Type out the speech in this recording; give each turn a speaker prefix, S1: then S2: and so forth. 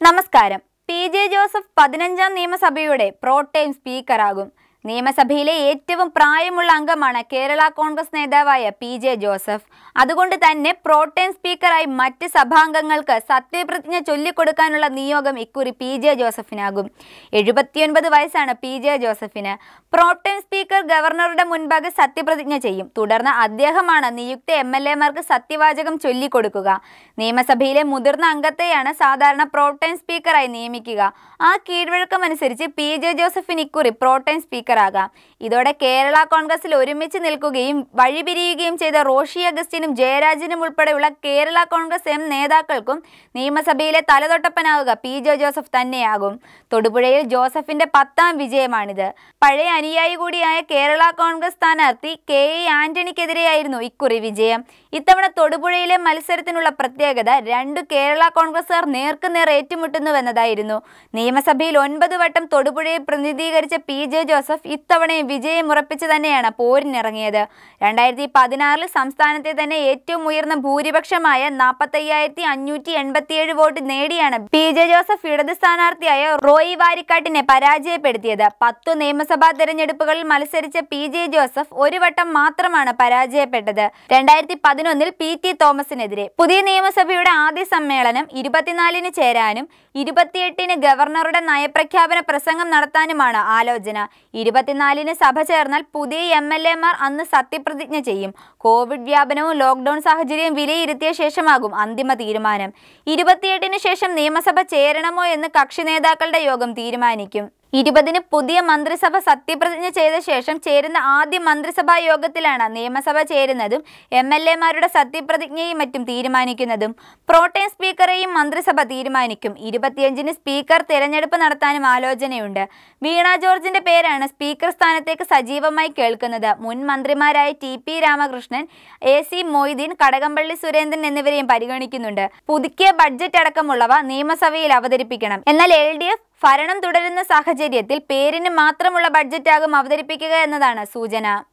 S1: നമസ്കാരം P J Joseph പതിനഞ്ചാം നിയമസഭയുടെ പ്രോട്ടൈം സ്പീക്കറാകും നിയമസഭയിലെ ഏറ്റവും പ്രായമുള്ള അംഗമാണ് കേരള കോൺഗ്രസ് നേതാവായ പി ജെ ജോസഫ് അതുകൊണ്ട് തന്നെ പ്രോട്ടൈം സ്പീക്കറായി മറ്റ് സഭാംഗങ്ങൾക്ക് സത്യപ്രതിജ്ഞ ചൊല്ലിക്കൊടുക്കാനുള്ള നിയോഗം ഇക്കുറി പി ജെ ജോസഫിനാകും എഴുപത്തിയൊൻപത് വയസ്സാണ് പി ജെ ജോസഫിന് പ്രോട്ടൈം സ്പീക്കർ ഗവർണറുടെ മുൻപാകെ സത്യപ്രതിജ്ഞ ചെയ്യും തുടർന്ന് അദ്ദേഹമാണ് നിയുക്ത എം എൽ എമാർക്ക് സത്യവാചകം ചൊല്ലിക്കൊടുക്കുക നിയമസഭയിലെ മുതിർന്ന അംഗത്തെയാണ് സാധാരണ പ്രോട്ടൈം സ്പീക്കറായി നിയമിക്കുക ആ കീഴ്വഴക്കം അനുസരിച്ച് പി ജെ ജോസഫിന് ഇക്കുറി പ്രോട്ടൈം സ്പീക്കറാകാം ഇതോടെ കേരള കോൺഗ്രസിൽ ഒരുമിച്ച് നിൽക്കുകയും വഴിപിരിയുകയും ചെയ്ത റോഷി അഗസ്റ്റിനും ജയരാജനും ഉൾപ്പെടെയുള്ള കേരള കോൺഗ്രസ് എം നേതാക്കൾക്കും നിയമസഭയിലെ തലതൊട്ടപ്പനാവുക പി ജെ ജോസഫ് തന്നെയാകും തൊടുപുഴയിൽ ജോസഫിന്റെ പത്താം വിജയമാണിത് പഴയ അനുയായി കൂടിയായ കേരള കോൺഗ്രസ് സ്ഥാനാർത്ഥി കെ എ ആന്റണിക്കെതിരെയായിരുന്നു ഇക്കുറി വിജയം ഇത്തവണ തൊടുപുഴയിലെ മത്സരത്തിനുള്ള പ്രത്യേകത രണ്ടു കേരള കോൺഗ്രസുകാർ നേർക്കുനേർ ഏറ്റുമുട്ടുന്നുവെന്നതായിരുന്നു നിയമസഭയിൽ ഒൻപത് വട്ടം തൊടുപുഴയെ പ്രതിനിധീകരിച്ച പി ജെ ജോസഫ് ഇത്തവണയും വിജയം ഉറപ്പിച്ചു തന്നെയാണ് പോരിനിറങ്ങിയത് രണ്ടായിരത്തി പതിനാറിൽ സംസ്ഥാനത്തെ തന്നെ ഏറ്റവും ഉയർന്ന ഭൂരിപക്ഷമായ നാൽപ്പത്തയ്യായിരത്തി അഞ്ഞൂറ്റി എൺപത്തിയേഴ് വോട്ട് നേടിയാണ് പി ജെ ജോസഫ് ഇടത് സ്ഥാനാർത്ഥിയായ റോയി വാരിക്കാട്ടിനെ പരാജയപ്പെടുത്തിയത് പത്തു നിയമസഭാ തെരഞ്ഞെടുപ്പുകളിൽ മത്സരിച്ച പി ജെ ജോസഫ് ഒരു വട്ടം മാത്രമാണ് പരാജയപ്പെട്ടത് രണ്ടായിരത്തി പതിനൊന്നിൽ പി ടി തോമസിനെതിരെ പുതിയ നിയമസഭയുടെ ആദ്യ സമ്മേളനം ഇരുപത്തിനാലിന് ചേരാനും ഇരുപത്തിയെട്ടിന് ഗവർണറുടെ നയപ്രഖ്യാപന പ്രസംഗം നടത്താനുമാണ് ആലോചന ഇരുപത്തിനാലിന് സഭ ചേർന്നാൽ പുതിയ എം എൽ എമാർ അന്ന് സത്യപ്രതിജ്ഞ ചെയ്യും കോവിഡ് വ്യാപനവും ലോക്ക്ഡൌൺ സാഹചര്യവും വിലയിരുത്തിയ ശേഷമാകും അന്തിമ തീരുമാനം ഇരുപത്തിയെട്ടിന് ശേഷം നിയമസഭ ചേരണമോ എന്ന് കക്ഷി നേതാക്കളുടെ യോഗം തീരുമാനിക്കും ഇരുപതിന് പുതിയ മന്ത്രിസഭ സത്യപ്രതിജ്ഞ ചെയ്ത ശേഷം ചേരുന്ന ആദ്യ മന്ത്രിസഭാ യോഗത്തിലാണ് നിയമസഭ ചേരുന്നതും എം എൽ എമാരുടെ സത്യപ്രതിജ്ഞയും മറ്റും തീരുമാനിക്കുന്നതും പ്രോട്ടേം സ്പീക്കറെയും മന്ത്രിസഭ തീരുമാനിക്കും ഇരുപത്തിയഞ്ചിന് സ്പീക്കർ തിരഞ്ഞെടുപ്പ് നടത്താനും ആലോചനയുണ്ട് വീണ ജോർജിന്റെ പേരാണ് സ്പീക്കർ സ്ഥാനത്തേക്ക് സജീവമായി കേൾക്കുന്നത് മുൻ മന്ത്രിമാരായ T P Ramakrishnan A C Moideen Kadakampally Surendran എന്നിവരെയും പരിഗണിക്കുന്നുണ്ട് പുതുക്കിയ ബഡ്ജറ്റ് അടക്കമുള്ളവ നിയമസഭയിൽ അവതരിപ്പിക്കണം എന്നാൽ എൽ ഡി എഫ് ഭരണം തുടരുന്ന സാഹചര്യത്തിൽ പേരിന് മാത്രമുള്ള ബഡ്ജറ്റാകും അവതരിപ്പിക്കുക എന്നതാണ് സൂചന